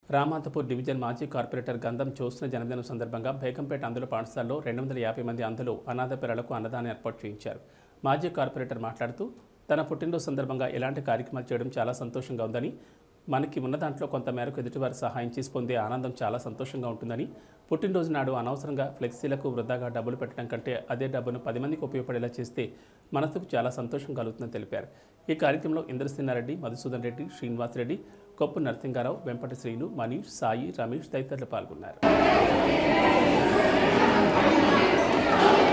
Ramanthapur division మాజీ corporator గంధం జ్యోత్స్న జన్మదినం సందర్భంగా బేగంపేట అందుల పాఠశాలలో రెండు వందల యాభై మంది అందులో అనాథ పిల్లలకు అన్నదానం ఏర్పాటు చేయించారు మాజీ కార్పొరేటర్ మాట్లాడుతూ తన పుట్టినరోజు సందర్భంగా ఇలాంటి కార్యక్రమాలు చేయడం చాలా సంతోషంగా ఉందని మనకి ఉన్న దాంట్లో కొంత మేరకు ఎదుటివారి సహాయం చేసి పొందే ఆనందం చాలా సంతోషంగా ఉంటుందని పుట్టినరోజు నాడు అనవసరంగా ఫ్లెక్సీలకు వృధాగా డబ్బులు పెట్టడం కంటే అదే డబ్బును పది మందికి ఉపయోగపడేలా చేస్తే మనసుకు చాలా సంతోషం కలుగుతుందని తెలిపారు ఈ కార్యక్రమంలో ఇంద్రసేనారెడ్డి మధుసూదన్ రెడ్డి శ్రీనివాస్ రెడ్డి కొప్పు నరసింగారావు వెంపటి శ్రీను మనీష్ సాయి రమేష్ తదితరులు పాల్గొన్నారు